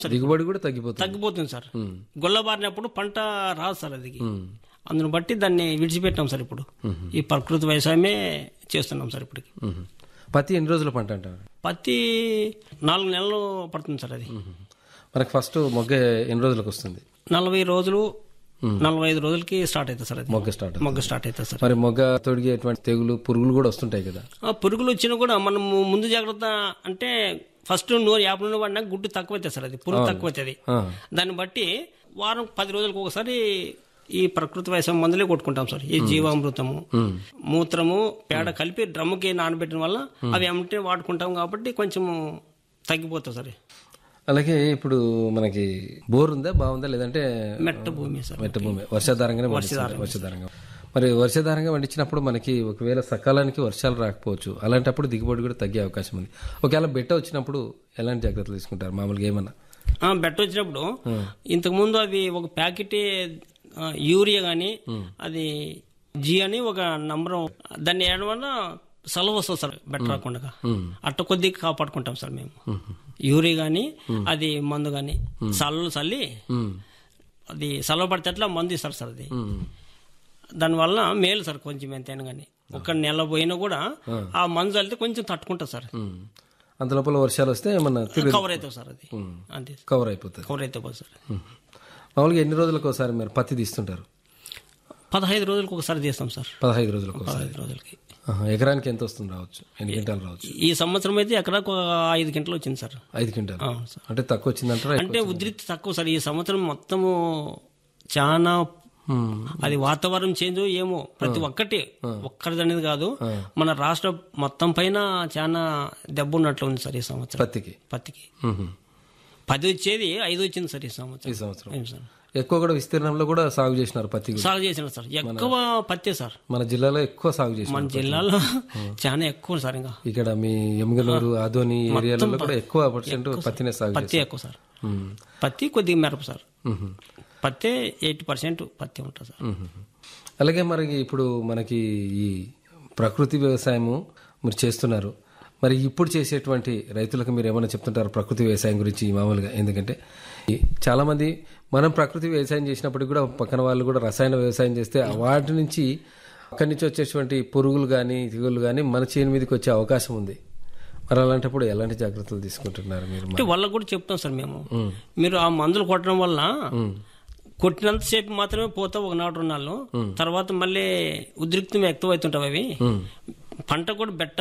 దిగుబడి కూడా తగ్గిపోతుంది తగ్గిపోతుంది సార్ గొల్లబారినప్పుడు పంట రాదు సార్ అది అందును బట్టి దాన్ని విడిచిపెట్టాం సార్ ఇప్పుడు ఈ ప్రకృతి వ్యవసాయమే చేస్తున్నాం సార్ ఇప్పటికి మ్మ్. పత్తి ఎన్ని రోజుల పంట అంటారు పత్తి నాలుగు నెలలు పడుతుంది సార్ అది మనకి ఫస్ట్ మొగ్గ ఎన్ని రోజులకు వస్తుంది నలభై రోజులు నలభై ఐదు రోజులకి స్టార్ట్ అవుతుంది సార్ అది మొగ్గ స్టార్ట్ అవుతుంది. మొగ్గ స్టార్ట్ అవుతుంది సార్ మరి మొగ్గ తొడిగేటువంటి తెగులు పురుగులు కూడా వస్తుంటాయి కదా ఆ పురుగులు వచ్చినా కూడా మనం ముందు జాగ్రత్త అంటే ఫస్ట్ నూనె యాభై నూనె పడినా గుడ్డు తక్కువ అవుతుంది సార్ అది పురుగు తక్కువ అవుతుంది ఆ. దాన్ని బట్టి వారం పది రోజులకు ఒకసారి ఈ ప్రకృతి వ్యవసాయం మందులే కొట్టుకుంటాం సార్ ఈ జీవామృతము మూత్రము పేడ కలిపి డ్రమ్ముకి నానబెట్టిన వల్ల అవి ఏమంటే వాడుకుంటాం కాబట్టి కొంచెము తగ్గిపోతుంది సార్ అలాగే ఇప్పుడు మనకి బోర్ ఉందా బాగుందా లేదంటే మెట్ట భూమి సార్ మెట్ట భూమి వర్షాధారంగానే పండిస్తున్నారు వర్షాధారంగా మరి వర్షాధారంగా పండించినప్పుడు మనకి ఒకవేళ సకాలానికి వర్షాలు రాకపోవచ్చు అలాంటప్పుడు దిగుబడి కూడా తగ్గే అవకాశం ఉంది ఒకవేళ బెట్ట వచ్చినప్పుడు ఎలాంటి జాగ్రత్తలు తీసుకుంటారు మామూలుగా ఏమన్నా ఆ, బెట్ట వచ్చినప్పుడు ఇంతకు ముందు అవి ఒక ప్యాకెట్ ఆ, యూరియా గాని అది జీ అని ఒక నంబర్ దాన్ని వేయడం వల్ల సెలవు వస్తుంది సార్ బెట్ట రాకుండా అట్ట కొద్దిగా కాపాడుకుంటాం సార్ మేము యూరియా గాని అది మందు గాని చల్లు చల్లి అది సెలవు పడితే అట్లా మందు ఇస్తారు సార్ అది దానివల్ల మేలు సార్ కొంచెం ఎంతైనా కానీ ఒక నెల పోయినా కూడా ఆ మందు చల్లితే కొంచెం తట్టుకుంటుంది సార్ ఉమ్. అంత లోపల వర్షాలు వస్తే ఏమన్నా తిరిగి కవర్ అవుతుంది సార్ అది అంతే కవర్ అయిపోతుంది కవర్ అయితే పోతుంది సార్ ఉమ్. మామూలుగా ఎన్ని రోజులకు ఒకసారి మీరు పత్తి తీస్తుంటారు పదహైదు రోజులకు ఒకసారి తీస్తాం సార్ పదహైదు రోజులకు ఒకసారి పదహైదు రోజులకి ఆహా, ఎకరానికి ఎంత వస్తుంది రావచ్చు ఎన్ని క్వింటాలు రావచ్చు ఈ సంవత్సరం అయితే ఎకరాకు ఒక ఐదు గంటలు వచ్చింది సార్ ఐదు క్వింటాలు అవును సార్ అంటే తక్కువ వచ్చిందంటారా అంటే ఉధృతి తక్కువ సార్ ఈ సంవత్సరం మొత్తము చాలా ఉమ్. అది వాతావరణం చేంజ్ ఏమో ప్రతి ఒక్కటి ఒక్కరిది అనేది కాదు మన రాష్ట్ర మొత్తం పైన చాలా దెబ్బ ఉన్నట్లు ఉంది సార్ ఈ సంవత్సరం పత్తికి పత్తికి ఉహు. పది వచ్చేది ఐదు వచ్చింది సార్ ఈ సంవత్సరం ఈ సంవత్సరం ఏం సార్ ఎక్కువ కూడా విస్తీర్ణంలో కూడా సాగు చేసినారు పత్తి కూడా. సాగు చేసిన సార్ ఎక్కువ పత్తే సార్ మన జిల్లాలో ఎక్కువ సాగు చేసినారు మన జిల్లాలో చాలా ఎక్కువ సార్ ఇంకా ఇక్కడ మీ ఎమ్గనూరు ఆదోని ఏరియాలలో కూడా ఎక్కువ పర్సెంట్ పత్తినే సాగు పత్తి ఎక్కువ సార్ చేస్తారు ఉమ్. పత్తి కొద్దిగా మిరప సార్ ఉహు. పత్తి ఎయిటీ పర్సెంట్ పత్తి ఉంటుంది సార్ ఉహు. అలాగే మరి ఇప్పుడు మనకి ఈ ప్రకృతి వ్యవసాయము మీరు చేస్తున్నారు మరి ఇప్పుడు చేసేటువంటి రైతులకు మీరు ఏమైనా చెప్తుంటారు ప్రకృతి వ్యవసాయం గురించి మామూలుగా ఎందుకంటే ఈ చాలా మంది మనం ప్రకృతి వ్యవసాయం చేసినప్పటికీ కూడా పక్కన వాళ్ళు కూడా రసాయన వ్యవసాయం చేస్తే వాటి నుంచి అక్కడి నుంచి వచ్చేటువంటి పురుగులు కానీ తెగులు కానీ మన చేను మీదకి వచ్చే అవకాశం ఉంది మరి అలాంటప్పుడు ఎలాంటి జాగ్రత్తలు తీసుకుంటున్నారు మీరు అంటే వాళ్ళకు కూడా చెప్తాం సార్ మేము మీరు ఆ మందులు కొట్టడం వల్ల కొట్టినంతసేపు మాత్రమే పోతావు ఒక నాటు రుణాలు తర్వాత మళ్ళీ ఉద్రిక్తం ఎక్కువ అవుతుంటావు అవి పంట కూడా బెట్ట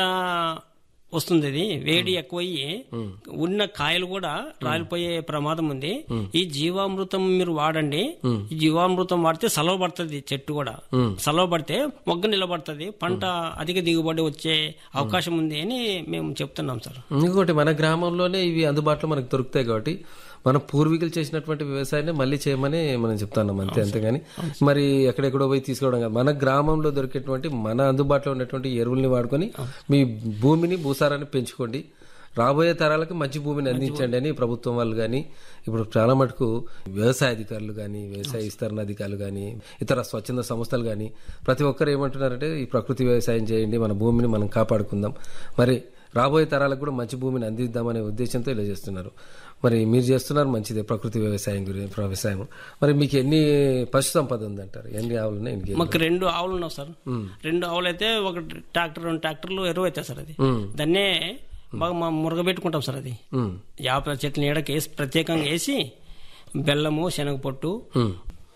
వస్తుంది అది వేడి ఎక్కువయ్యి ఉన్న కాయలు కూడా రాలిపోయే ప్రమాదం ఉంది ఈ జీవామృతం మీరు వాడండి ఈ జీవామృతం వాడితే సలవ పడుతుంది చెట్టు కూడా సలవ పడితే మొగ్గ నిలబడుతుంది పంట అధిక దిగుబడి వచ్చే అవకాశం ఉంది అని మేము చెప్తున్నాం సార్ ఇంకోటి మన గ్రామంలోనే ఇవి అందుబాటులో మనకు దొరుకుతాయి కాబట్టి మన పూర్వీకులు చేసినటువంటి వ్యవసాయాన్ని మళ్ళీ చేయమని మనం చెప్తున్నాం అంతే అంతేగాని మరి ఎక్కడెక్కడో పోయి తీసుకోవడం కాదు మన గ్రామంలో దొరికేటువంటి మన అందుబాటులో ఉన్నటువంటి ఎరువుల్ని వాడుకొని మీ భూమిని భూసారాన్ని పెంచుకోండి రాబోయే తరాలకు మంచి భూమిని అందించండి అని ప్రభుత్వం వాళ్ళు కానీ ఇప్పుడు చాలా మటుకు వ్యవసాయ అధికారులు కానీ వ్యవసాయ విస్తరణ అధికారులు కానీ ఇతర స్వచ్ఛంద సంస్థలు కానీ ప్రతి ఒక్కరు ఏమంటున్నారంటే ఈ ప్రకృతి వ్యవసాయం చేయండి మన భూమిని మనం కాపాడుకుందాం మరి రాబోయే తరాలకు కూడా మంచి భూమిని అందిద్దామనే ఉద్దేశంతో ఇలా చేస్తున్నారు మరి మీరు చేస్తున్నారు మంచిదే ప్రకృతి వ్యవసాయం గురించి వ్యవసాయం మరి మీకు ఎన్ని పశు సంపద ఉందంటారు ఎన్ని ఆవులు ఉన్నాయి ఎన్ని గేదెలు? మాకు రెండు ఆవులు ఉన్నావు సార్ రెండు ఆవులు అయితే ఒక ట్రాక్టర్ రెండు ట్రాక్టర్లు ఎరువు అవుతాయి సార్ అది ఉమ్, దాన్నే బాగా మా మురగ పెట్టుకుంటాం సార్ అది ఉమ్, యాప చెట్ల నీడకి వేసి ప్రత్యేకంగా వేసి బెల్లము శనగపొట్టు ఉమ్,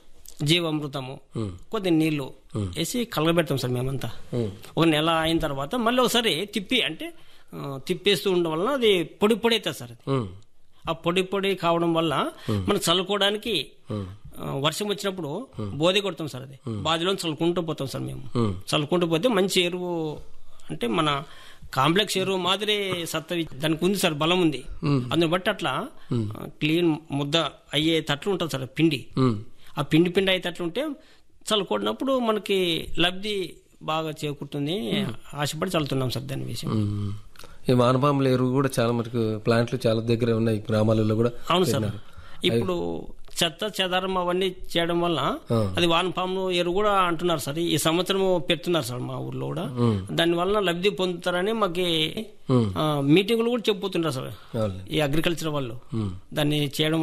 జీవామృతము కొద్ది నీళ్లు వేసి కలగబెడతాం సార్ మేమంతా ఉమ్, ఒక నెల అయిన తర్వాత మళ్ళీ ఒకసారి తిప్పి అంటే ఆ, తిప్పేస్తూ ఉండడం వలన అది పొడి పొడి అవుతుంది సార్ అది ఉమ్, ఆ పొడి పొడి కావడం వల్ల మనం చల్లుకోవడానికి ఉమ్, ఆ, వర్షం వచ్చినప్పుడు బోధి కొడతాం సార్ అది బాధిలో చల్లుకుంటూ పోతాం సార్ మేము ఉమ్. చల్లుకుంటూ పోతే మంచి ఎరువు అంటే మన కాంప్లెక్స్ ఎరువు మాదిరి సత్త దానికి ఉంది సార్ బలం ఉంది అందుని బట్టి అట్లా ఆ, క్లీన్ ముద్ద అయ్యే తట్లు ఉంటుంది సార్ పిండి ఉమ్. ఆ పిండి పిండి అయ్యేటట్లు ఉంటే చల్లుకోడినప్పుడు మనకి లబ్ధి బాగా చేకూరుతుంది ఆశపడి చల్లుతున్నాం సార్ దాని విషయం ఉమ్. ఈ మానపాముల ఎరువు కూడా చాలా మటుకు ప్లాంట్లు చాలా దగ్గర ఉన్నాయి గ్రామాలలో కూడా అవును సార్ ఇప్పుడు చెత్త చెదారం అవన్నీ చేయడం వల్ల ఆ. అది వానపాము ఎరువు కూడా అంటున్నారు సార్ ఈ సంవత్సరం పెడుతున్నారు సార్ మా ఊర్లో కూడా దాని వలన లబ్ధి పొందుతారని మాకు ఉమ్. మీటింగులు కూడా చెప్పుతుంటారు సార్ అవును ఈ అగ్రికల్చర్ వాళ్ళు దాన్ని చేయడం